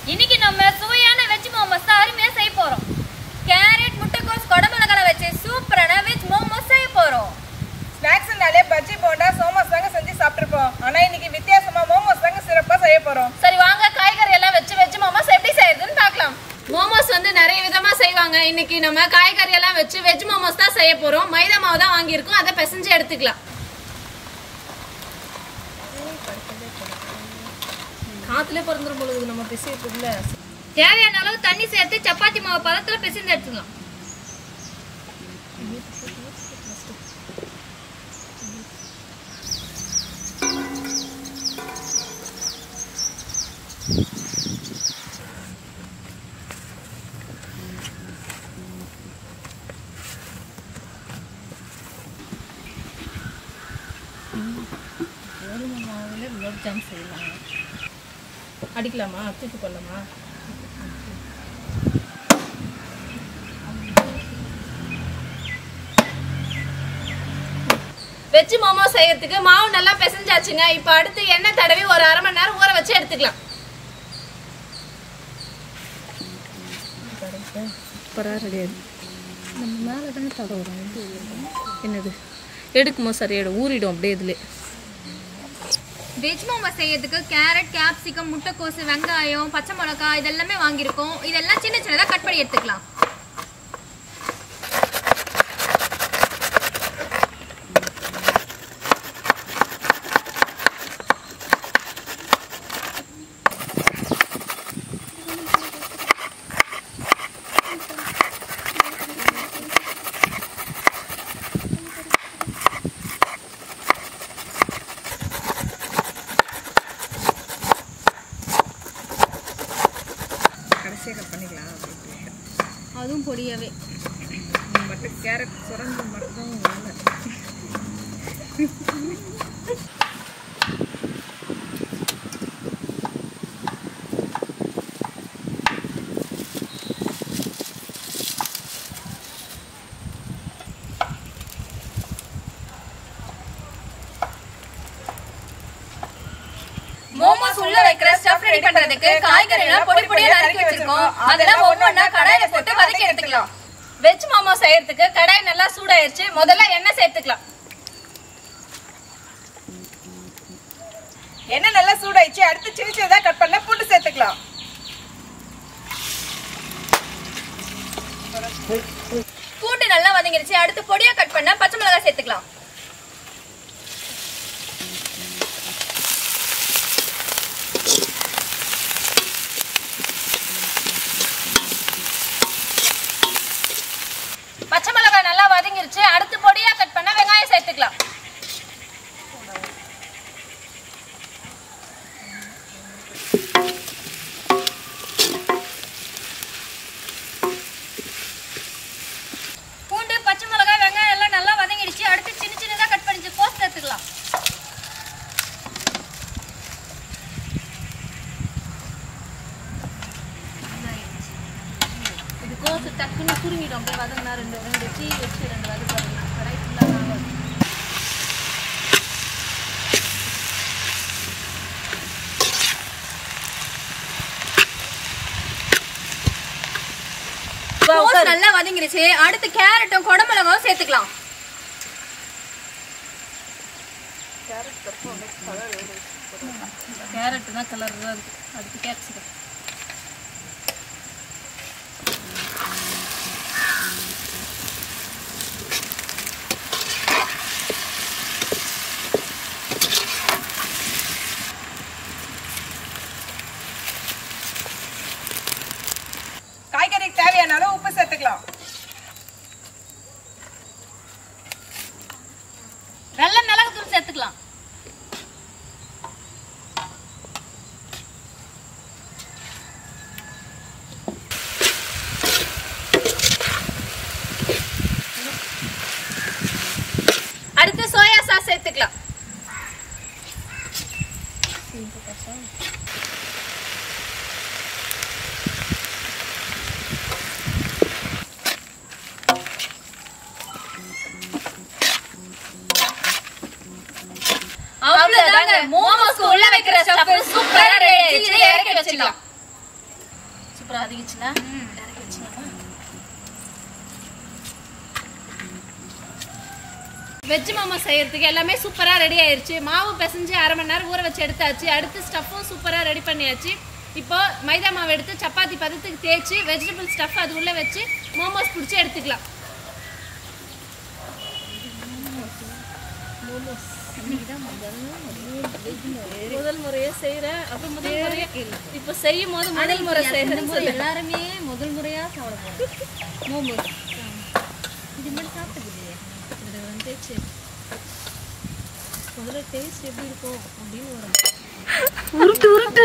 இன்னைக்கு நம்ம சுவையான வெஜ் மோமோஸ் தான் அருமையா செய்ய போறோம் கேரட் முட்டைக்கோஸ் குடமிளகாய் வச்சு சூப்பரான வெஜ் மோமோஸ் செய்ய போறோம் ஸ்நாக்ஸ்னாலே பஜ்ஜி போண்டா சோமோஸ் தாங்க செஞ்சு சாப்பிட்டுருப்போம் ஆனா இன்னைக்கு வித்தியாசமா மோமோஸ் தாங்க சிறப்பா செய்ய போறோம் சரி வாங்க காய்கறி எல்லாம் வச்சு வெஜ் மோமோஸ் எப்படி செய்யறதுன்னு பார்க்கலாம் மோமோஸ் வந்து நிறைய விதமா செய்வாங்க இன்னைக்கு நம்ம காய்கறி எல்லாம் வச்சு வெஜ் மோமோஸ் தான் செய்ய போறோம் மைதா மாவு தான் வாங்கியிருக்கோம் அதை பிசைஞ்சு எடுத்துக்கலாம் காத்துல பிறந்துரும் பொழுது நம்ம பிசைறதுல தேவையான அளவு தண்ணி சேர்த்து சப்பாத்தி மாவு பதத்துல பிசைந்து எடுத்துக்கலாம் குலோப் ஜாம் செய்யலாம் அடிக்கலாமா தூக்கி போடலாமா வெஜ் மோமோ செய்யறதுக்கு மாவு நல்லா பிசைஞ்சாச்சுங்க இப்போ அடுத்து எண்ணெய் தடவி ஒரு அரை மணி நேரம் ஊற வச்சு எடுத்துக்கலாம் சூப்பராக ரெடி நம்ம மேலே தானே தடவுறோம் என்னது எடுக்குமோ சரியாயிடும் ஊறிடும் அப்படியே இதுல வெஜ் மோமோஸ் செய்யறதுக்கு கேரட் கேப்சிகம் முட்டைக்கோஸ் வெங்காயம் பச்சை மிளகாய் இதெல்லாமே வாங்கியிருக்கோம் இதெல்லாம் சின்ன சின்னதாக கட் பண்ணி எடுத்துக்கலாம் கடைசியாக கட் பண்ணிக்கலாம் அப்படின்னு அதுவும் பொடியாவே மட்டும் கேரட் சுரண்டு மட்டும் வேலை மோமோஸ் உள்ள வைக்கிற ஸ்டஃப் ரெடி பண்றதுக்கு காய்கறி எல்லாம் பொடி பொடியா நறுக்கி வச்சிருக்கோம் அதெல்லாம் ஒவ்வொன்றா கடாயில போட்டு வதக்கி எடுத்துக்கலாம் வெஜ் மோமோ செய்யறதுக்கு கடாய் நல்லா சூடாயிருச்சு முதல்ல எண்ணெய் சேர்த்துக்கலாம் எண்ணெய் நல்லா சூடாயிடுச்சு அடுத்து சின்ன சின்னதாக கட் பண்ண பூண்டு சேர்த்துக்கலாம் பூண்டு நல்லா வதங்கிருச்சு அடுத்து பொடியா கட் பண்ண பச்சை மிளகாய் சேர்த்துக்கலாம் பச்சை மிளகாய் நல்லா வதங்கிருச்சு அடுத்து பொடியா கட் பண்ண வெங்காயம் சேர்த்துக்கலாம் பூண்டு பச்சை மிளகாய் வெங்காயம் எல்லாம் நல்லா வதங்கிடுச்சு அடுத்து சின்ன சின்னதா கட் பண்ணி கோஸ் சேர்த்துக்கலாம் இது கோசு டக்குன்னு குருங்கிடும் அப்படியே வதங்கினா ரெண்டு ரெண்டு டீ வச்சு ரெண்டு வதக்கு கடாய் ஃபுல்லாக கோஸ் நல்லா வதங்கிடுச்சு அடுத்து கேரட்டும் குடமிளகாவும் சேர்த்துக்கலாம் கேரட் தான் கலர் தான் இருக்கு அடுத்து கேப்சிகம் காய்கறிக்கு தேவையான அளவு உப்பு சேர்த்துக்கலாம் வெள்ளை மிளகுத்தூள் சேர்த்துக்கலாம் அடுத்து சோயா சாஸ் சேர்த்துக்கலாம் அவ்வளவுதாங்க மோமோஸ்க்கு உள்ள வைக்கிற ஸ்டஃப் சூப்பரா ரெடி ஆயிடுச்சு இறக்கி வச்சிடலாம் சூப்பராக அதிகிச்சுல இறக்கி வச்சுக்கலாமா வெஜ் மாமா செய்யறதுக்கு எல்லாமே சூப்பராக ரெடி ஆயிருச்சு மாவு பிசைஞ்சு அரை மணி நேரம் ஊற வச்சு எடுத்தாச்சு அடுத்து ஸ்டஃப்பும் சூப்பராக ரெடி பண்ணியாச்சு இப்போ மைதா மாவு எடுத்து சப்பாத்தி பதத்துக்கு தேய்ச்சி வெஜிடபிள் ஸ்டஃப் அது உள்ளே வச்சு மோமோஸ் பிடிச்சி எடுத்துக்கலாம் முதல் முறையே செய்கிறேன் அப்புறம் முதல் முறையே இப்போ செய்யும் போது முதல் முறை செய்யறது எல்லாருமே முதல் முறையா சாப்பிட போறோம் மோமோஸ் இது மட்டும் சாப்பிட்டது இது வந்து சரி முதல்ல டேஸ்ட் எப்படி இருக்கும் அப்படின்னு வரும் உருட்டு உருட்டு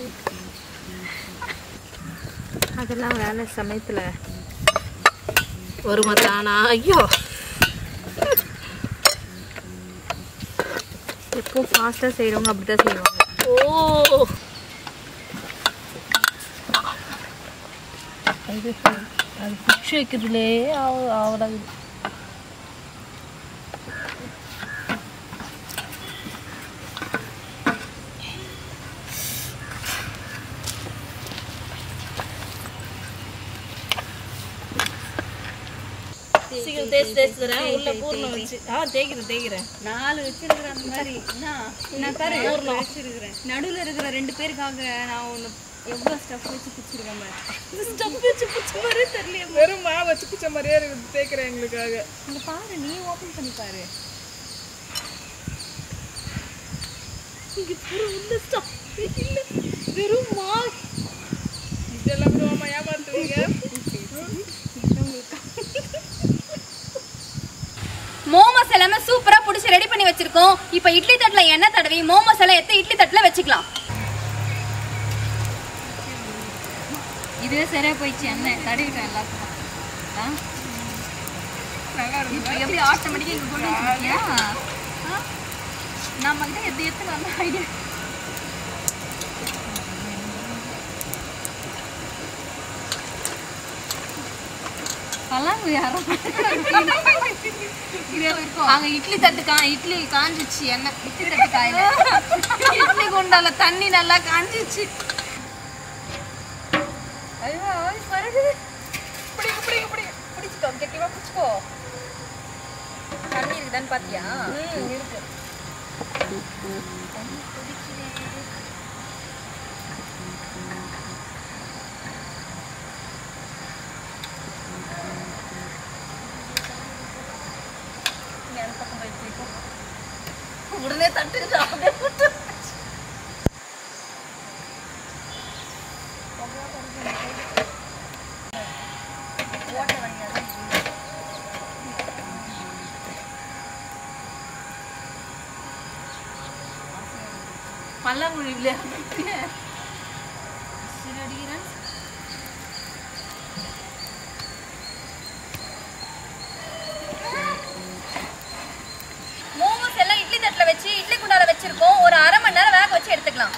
அதெல்லாம் வேலை சமயத்துல ஒரு மத்தானா ஐயோ எப்போ ஃபாஸ்டா செய்றவங்க அப்படிதான் செய்வாங்க ஓ அது அது பிச்சு வைக்கிறதுலே ஆவ ஆவடாது சீக்கிரம் தேய்ச்சி தேய்ச்சி தரேன் உள்ள பூர்ணம் வச்சு ஆ தேய்க்கிறேன் தேய்க்கிறேன் நாலு வச்சிருக்கிறேன் அந்த மாதிரி என்ன நான் பாரு வச்சிருக்கிறேன் நடுவுல இருக்கிற ரெண்டு பேருக்காக நான் ஒன்று எவ்வளோ ஸ்டஃப் வச்சு பிடிச்சிருக்கேன் பாரு ஸ்டப் வச்சு பிடிச்ச மாதிரியே தெரியல வெறும் மாவு வச்சு பிச்ச மாதிரியே இருக்குது தேய்க்கிறேன் எங்களுக்காக இங்க பாரு நீ ஓப்பன் பண்ணி பாரு இங்க பூரா உள்ள ஸ்டப் இல்ல வெறும் மா இதெல்லாம் விடுவாமா ஏமாத்துவீங்க மோமோஸ் எல்லாமே சூப்பரா புடிச்சு ரெடி பண்ணி வச்சிருக்கோம் இப்போ இட்லி தட்டுல எண்ணெய் தடவி மோமோஸ் எல்லாம் எடுத்து இட்லி தட்டுல வச்சுக்கலாம் இதுவே சரியா போயிடுச்சு எண்ணெய் தடவிட்டேன் எல்லாத்துக்கும் இப்போ எப்படி ஆட்டோமேட்டிக்கா இங்க கொண்டு வந்துருக்கியா நம்ம கிட்ட எது எத்தனை வந்து ஐடியா பல்லாங்கு யாரும் அங்க இட்லி தட்டு கா இட்லி காஞ்சிச்சு எண்ணெய் இட்லி தட்டு காயில இட்லி குண்டால தண்ணி நல்லா காஞ்சிச்சு ஐயோ வருது பிடிக்க பிடிக்க பிடிக்க பிடிச்சிக்கோ கெட்டிவா பிடிச்சிக்கோ தண்ணி இருக்குதான்னு பாத்தியா இருக்கு உடனே தட்டு அப்படியே போட்டு பல்லாங்குழி விளையாடு மோமோஸ் எல்லாம் இட்லி தட்டுல வச்சு இட்லி குண்டால வச்சிருக்கோம் ஒரு அரை மணி நேரம் வேக வச்சு எடுத்துக்கலாம்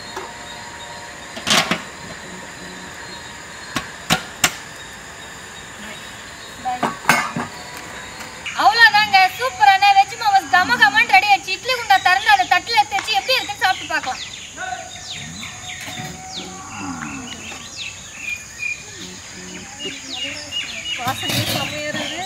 அவ்வளோதாங்க சூப்பரான வெஜ் மோமோஸ் கம கமன்னு ரெடி ஆயிடுச்சு இட்லி குண்டா திறந்து அதை தட்டில் எடுத்து வச்சு எப்படி இருக்குன்னு சாப்பிட்டு பார்க்கலாம் வாசனை செம்மையா இருக்குது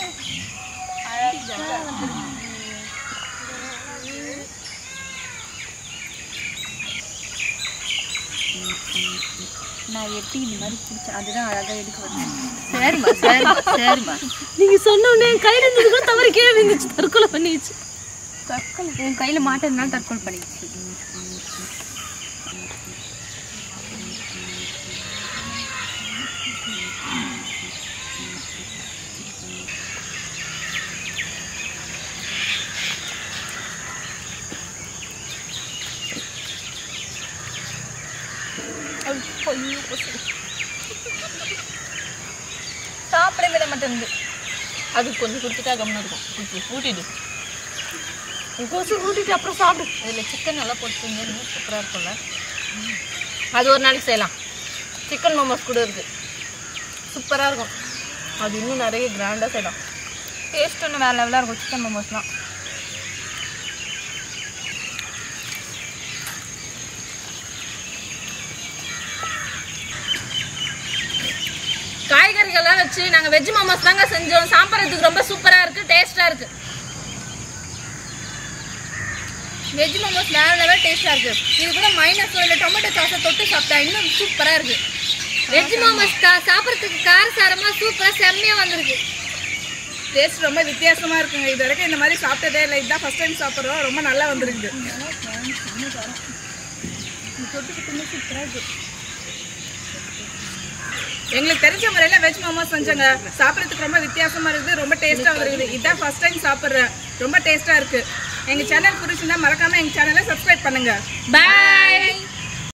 நான் எப்படி இந்த மாதிரி பிடிச்சேன் அதுதான் அழகாக எடுக்க வந்தேன் சரிம்மா சரிம்மா சரிம்மா நீங்க சொன்ன உடனே என் கையில இருந்தது கூட தவறு கீழே விழுந்துச்சு தற்கொலை பண்ணிச்சு தற்கொலை உன் கையில் மாட்டதுனால தற்கொலை பண்ணிடுச்சு சாப்பிட விட மாட்டேங்குது அது கொஞ்சம் கொடுத்துட்டா கம்மியாக இருக்கும் ஊட்டி ஊட்டிடு கொஞ்சம் ஊட்டிட்டு அப்புறம் சாப்பிடு இதில் சிக்கன் நல்லா போட்டுங்க இன்னும் சூப்பராக இருக்கும்ல அது ஒரு நாளைக்கு செய்யலாம் சிக்கன் மோமோஸ் கூட இருக்கு சூப்பராக இருக்கும் அது இன்னும் நிறைய கிராண்டாக செய்யலாம் டேஸ்ட் ஒன்று வேறு லெவலாக இருக்கும் சிக்கன் மோமோஸ்லாம் தான் வச்சு நாங்க வெஜ் மோமோஸ் தாங்க செஞ்சோம் சாப்பிட்றதுக்கு ரொம்ப சூப்பரா இருக்கு டேஸ்டா இருக்கு வெஜ் மோமோஸ் வேற லெவல் டேஸ்டா இருக்கு இது கூட மைனஸ் இல்லை டொமேட்டோ சாஸை தொட்டு சாப்பிட்டா இன்னும் சூப்பரா இருக்கு வெஜ் மோமோஸ் சாப்பிட்றதுக்கு காரசாரமா சூப்பரா செம்மையா வந்திருக்கு டேஸ்ட் ரொம்ப வித்தியாசமா இருக்குங்க இது வரைக்கும் இந்த மாதிரி சாப்பிட்டதே இல்லை இதுதான் ஃபர்ஸ்ட் டைம் சாப்பிட்றோம் ரொம்ப நல்லா வந்திருக்கு எங்களுக்கு தெரிஞ்ச முறையில வெஜ் மோமோஸ் செஞ்சோங்க சாப்பிட்றதுக்கு ரொம்ப வித்தியாசமா இருக்குது ரொம்ப டேஸ்டா வருது இதுதான் ஃபர்ஸ்ட் டைம் சாப்பிட்றேன் ரொம்ப டேஸ்டா இருக்கு எங்க சேனல் பிடிச்சிருந்தா மறக்காம எங்க சேனலை சப்ஸ்கிரைப் பண்ணுங்க பாய்